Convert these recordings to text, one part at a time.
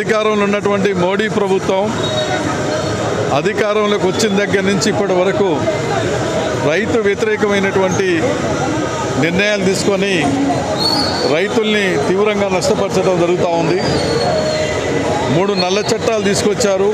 అధికారంలో ఉన్నటువంటి మోడీ ప్రభుత్వం అధికారంలోకి వచ్చిన దగ్గర నుంచి ఇప్పటి వరకు రైతు వ్యతిరేకమైనటువంటి నిర్ణయాలు తీసుకొని రైతుల్ని తీవ్రంగా నష్టపరచడం జరుగుతూ ఉంది మూడు నల్ల చట్టాలు తీసుకొచ్చారు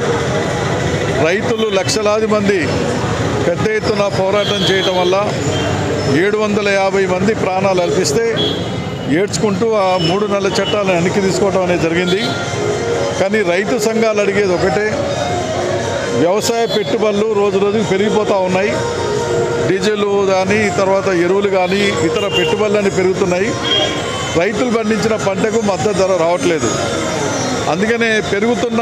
రైతులు లక్షలాది మంది పెద్ద ఎత్తున పోరాటం చేయటం వల్ల ఏడు వందల యాభై మంది ప్రాణాలు అర్పిస్తే ఏడ్చుకుంటూ ఆ మూడు నెలల చట్టాలను వెనక్కి తీసుకోవడం అనేది జరిగింది కానీ రైతు సంఘాలు అడిగేది ఒకటే వ్యవసాయ పెట్టుబడులు రోజు రోజుకు పెరిగిపోతూ ఉన్నాయి డీజిల్ కానీ తర్వాత ఎరువులు కానీ ఇతర పెట్టుబడులన్నీ పెరుగుతున్నాయి రైతులు పండించిన పంటకు మద్దతు ధర రావట్లేదు అందుకనే పెరుగుతున్న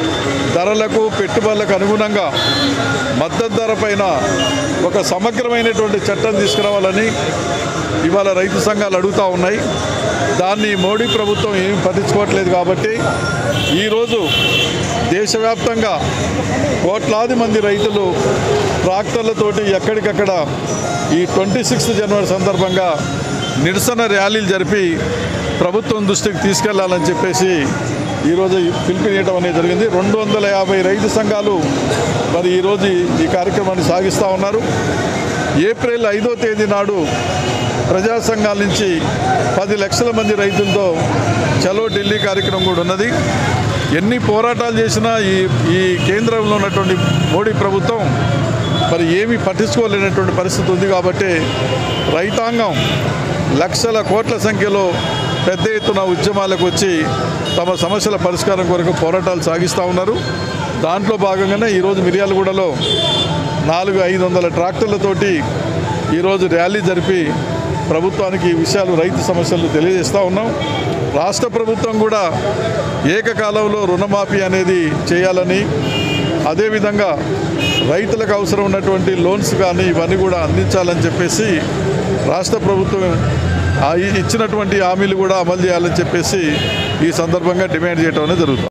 ధరలకు పెట్టుబడులకు అనుగుణంగా మద్దతు ధర పైన ఒక సమగ్రమైనటువంటి చట్టం తీసుకురావాలని ఇవాళ రైతు సంఘాలు అడుగుతూ ఉన్నాయి దాన్ని మోడీ ప్రభుత్వం ఏమి పట్టించుకోవట్లేదు కాబట్టి ఈరోజు దేశవ్యాప్తంగా కోట్లాది మంది రైతులు ట్రాక్టర్లతోటి ఎక్కడికక్కడ ఈ ట్వంటీ సిక్స్త్ జనవరి సందర్భంగా నిరసన ర్యాలీలు జరిపి ప్రభుత్వం దృష్టికి తీసుకెళ్లాలని చెప్పేసి ఈరోజు పిలుపునియటం అనేది జరిగింది రెండు వందల యాభై రైతు సంఘాలు మరి ఈరోజు ఈ కార్యక్రమాన్ని సాగిస్తూ ఉన్నారు ఏప్రిల్ ఐదో తేదీ నాడు ప్రజా సంఘాల నుంచి పది లక్షల మంది రైతులతో చలో ఢిల్లీ కార్యక్రమం కూడా ఉన్నది ఎన్ని పోరాటాలు చేసినా ఈ ఈ కేంద్రంలో ఉన్నటువంటి మోడీ ప్రభుత్వం మరి ఏమీ పట్టించుకోలేనటువంటి పరిస్థితి ఉంది కాబట్టి రైతాంగం లక్షల కోట్ల సంఖ్యలో పెద్ద ఎత్తున ఉద్యమాలకు వచ్చి తమ సమస్యల పరిష్కారం కొరకు పోరాటాలు సాగిస్తూ ఉన్నారు దాంట్లో భాగంగానే ఈరోజు మిర్యాలగూడలో నాలుగు ఐదు వందల ట్రాక్టర్లతోటి ఈరోజు ర్యాలీ జరిపి ప్రభుత్వానికి ఈ విషయాలు రైతు సమస్యలు తెలియజేస్తూ ఉన్నాం రాష్ట్ర ప్రభుత్వం కూడా ఏకకాలంలో రుణమాఫీ అనేది చేయాలని అదేవిధంగా రైతులకు అవసరం ఉన్నటువంటి లోన్స్ కానీ ఇవన్నీ కూడా అందించాలని చెప్పేసి రాష్ట్ర ప్రభుత్వం ఆ ఇచ్చినటువంటి హామీలు కూడా అమలు చేయాలని చెప్పేసి ఈ సందర్భంగా డిమాండ్ చేయడం అనేది జరుగుతుంది